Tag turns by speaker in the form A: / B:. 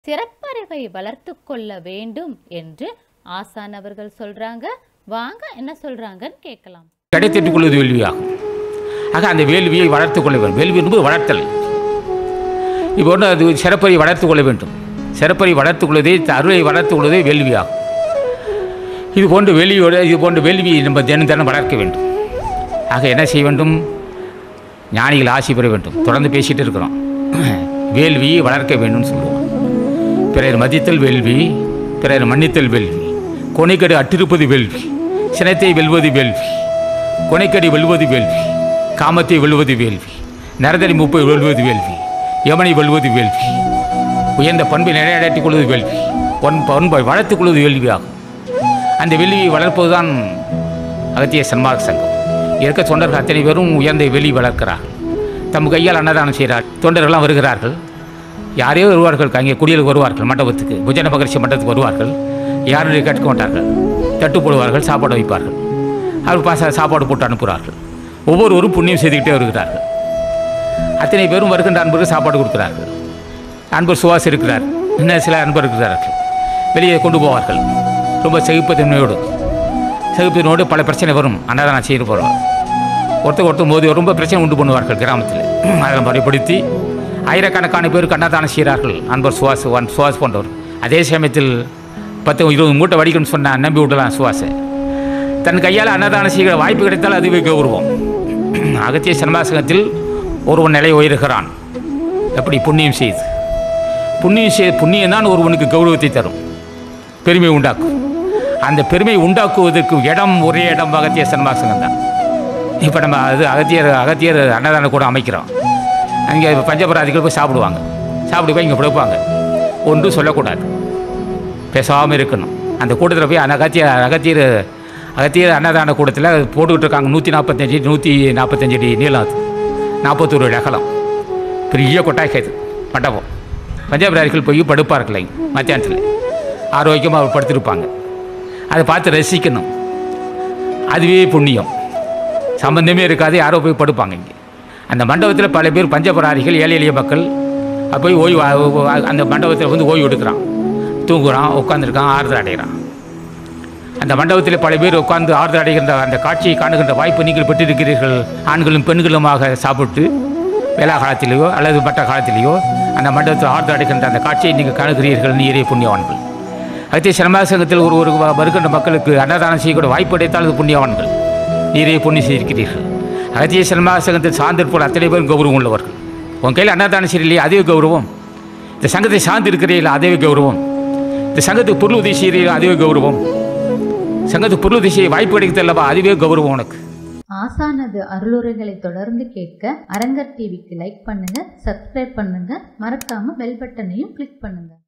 A: சிறப்பறிவை வளர்த்து கொள்ள வேண்டும் என்று ஆசான் அவர்கள் சொல்றாங்க வாங்க என்ன சொல்றாங்கன்னு கேட்கலாம்
B: கிடைத்திட்டுக் கொள்வது வேள்வியாகும் ஆக அந்த வேள்வியை வளர்த்துக் கொள்ள வேண்டும் வேள்வி என்பது வளர்த்தல் இப்போ ஒன்று அது சிறப்பறை வளர்த்துக் கொள்ள வேண்டும் சிறப்பறை வளர்த்துக் கொள்வதே அருளை வளர்த்துக் கொள்வதே வேள்வியாகும் இது போன்ற வேள்வியோட இது போன்ற வேள்வியை நம்ம தினம் தினம் வளர்க்க வேண்டும் ஆக என்ன செய்ய வேண்டும் ஞானிகள் ஆசி பெற வேண்டும் தொடர்ந்து பேசிட்டு இருக்கிறோம் வேள்வியை வளர்க்க வேண்டும்னு சொல்லுவோம் பிறர் மதித்தல் வேள்வி பிறர் மன்னித்தல் வேள்வி கொனைக்கடு அற்றிருப்பது வேள்வி சினத்தை வெல்வது வேள்வி கொனைக்கடி வெல்வது வேள்வி காமத்தை வெல்வது வேள்வி நரதரி மூப்பை வெல்வது வேள்வி யமனை வெல்வது வேள்வி உயர்ந்த பண்பை நிலையாட்டிக் கொள்வது வேள்வி பொன் பண்பை வளர்த்துக் கொள்வது வேள்வியாகும் அந்த வேள்வியை வளர்ப்பதுதான் அகத்திய சன்மார்க்க சங்கம் இருக்க தொண்டர்கள் அத்தனை பேரும் உயர்ந்த வெளி வளர்க்கிறார்கள் தம் கையால் அன்னதானம் செய்கிறார் தொண்டர்கள்லாம் வருகிறார்கள் யாரையோ வருவார்கள் அங்கே குடியில் வருவார்கள் மண்டபத்துக்கு புஜன மகரிஷி மண்டபத்துக்கு வருவார்கள் யாரும் கேட்க மாட்டார்கள் தட்டு போடுவார்கள் சாப்பாடு வைப்பார்கள் அவர் பாச சாப்பாடு போட்டு அனுப்புகிறார்கள் ஒவ்வொருவரும் புண்ணியம் செய்துக்கிட்டே வருகிறார்கள் அத்தனை பேரும் வருகின்ற அன்பருக்கு சாப்பாடு கொடுக்கிறார்கள் அன்பர் சுவாஸ் இருக்கிறார் இன்னும் சில அன்பர் இருக்கிறார்கள் வெளியே கொண்டு போவார்கள் ரொம்ப செகுப்பத்தன்மையோடு செகுப்பத்தினோடு பல பிரச்சனை வரும் அன்னதானம் செய்து போகிறோம் ஒருத்தர் ஒருத்தர் மோதி ரொம்ப பிரச்சனை உண்டு பண்ணுவார்கள் கிராமத்தில் அதை முறைப்படுத்தி ஆயிரக்கணக்கான பேருக்கு அன்னதானம் செய்கிறார்கள் அன்பர் சுவாஸ் ஒன் சுவாஸ் போன்றவர் அதே சமயத்தில் பத்து இருபது மூட்டை வடிக்கணும்னு சொன்ன நம்பி விடலாம் சுவாசை தன் கையால் அன்னதானம் செய்கிற வாய்ப்பு கிடைத்தால் அதுவே கௌரவம் அகத்திய சன்மாசகத்தில் ஒருவன் நிலை உயர்கிறான் எப்படி புண்ணியம் செய்து புண்ணியம் செய் புண்ணியம் தான் ஒருவனுக்கு கௌரவத்தை தரும் பெருமை உண்டாக்கும் அந்த பெருமை உண்டாக்குவதற்கு இடம் ஒரே இடம் அகத்திய சன்மாசகம் தான் இப்போ நம்ம அது அகத்தியர் அகத்தியர் அன்னதானம் கூட அமைக்கிறோம் அங்கே பஞ்சபராதிகள் போய் சாப்பிடுவாங்க சாப்பிட்டு போய் இங்கே படுப்பாங்க ஒன்றும் சொல்லக்கூடாது பேசாமல் இருக்கணும் அந்த கூட்டத்தில் போய் அந்த அகத்திய அகத்தியர் அகத்தியர் அன்னதான கூடத்தில் போட்டுக்கிட்டு இருக்காங்க நூற்றி நாற்பத்தஞ்சு நூற்றி நாற்பத்தஞ்சு அடி நீளம் அது நாற்பத்தோரு அடி அகலம் பெரிய கொட்டாய் இது மண்டபம் பஞ்சாபிராரிகள் போய் படுப்பார்கள் இங்க மத்தியானத்தில் ஆரோக்கியமாக அவர் படுத்திருப்பாங்க அதை பார்த்து ரசிக்கணும் அதுவே புண்ணியம் சம்பந்தமே இருக்காது யாரோ போய் படுப்பாங்க இங்கே அந்த மண்டபத்தில் பல பேர் பஞ்சபராரிகள் ஏழை எளிய மக்கள் அது போய் ஓய்வு அந்த மண்டபத்தில் வந்து ஓய்வு எடுக்கிறான் தூங்குறான் உட்காந்துருக்கான் ஆறுதல் அடைகிறான் அந்த மண்டபத்தில் பல பேர் உட்கார்ந்து ஆறுதல் அடைகின்ற அந்த காட்சியை காணுகின்ற வாய்ப்பு நீங்கள் பெற்றிருக்கிறீர்கள் ஆண்களும் பெண்களுமாக சாப்பிட்டு வேளா காலத்திலேயோ அல்லது மற்ற காலத்திலேயோ அந்த மண்டபத்தில் ஆறுதல் அடைகின்ற அந்த காட்சியை நீங்கள் காணுகிறீர்கள் நீரே புண்ணியவான்கள் அகத்திய சன்மாசங்கத்தில் ஒரு ஒரு வ- வருகின்ற மக்களுக்கு அன்னதானம் செய்யக்கூடிய வாய்ப்பு கிடைத்தால் அது புண்ணியவான்கள் நீரே புண்ணியம் செய்திருக்கிறீர்கள் அகத்திய சன்மாசங்கத்தில் சார்ந்திருப்போர் அத்தனை பேரும் கௌரவம் உள்ளவர்கள் உன் கையில் அன்னதானம் செய்யலையே அதே கௌரவம் இந்த சங்கத்தை சார்ந்து இருக்கிறீர்கள் அதே கௌரவம் இந்த சங்கத்துக்கு பொருள் உதவி செய்கிறீர்கள் அதுவே கௌரவம் சங்கத்துக்கு பொருள் உதவி செய்ய வாய்ப்பு கிடைத்தல்லவா அதுவே கௌரவம் உனக்கு
C: ஆசானது அருளுரைகளை தொடர்ந்து கேட்க அரங்கர் டிவிக்கு லைக் பண்ணுங்க சப்ஸ்கிரைப் பண்ணுங்க மறக்காம பெல் பட்டனையும் கிளிக் பண்ணுங்க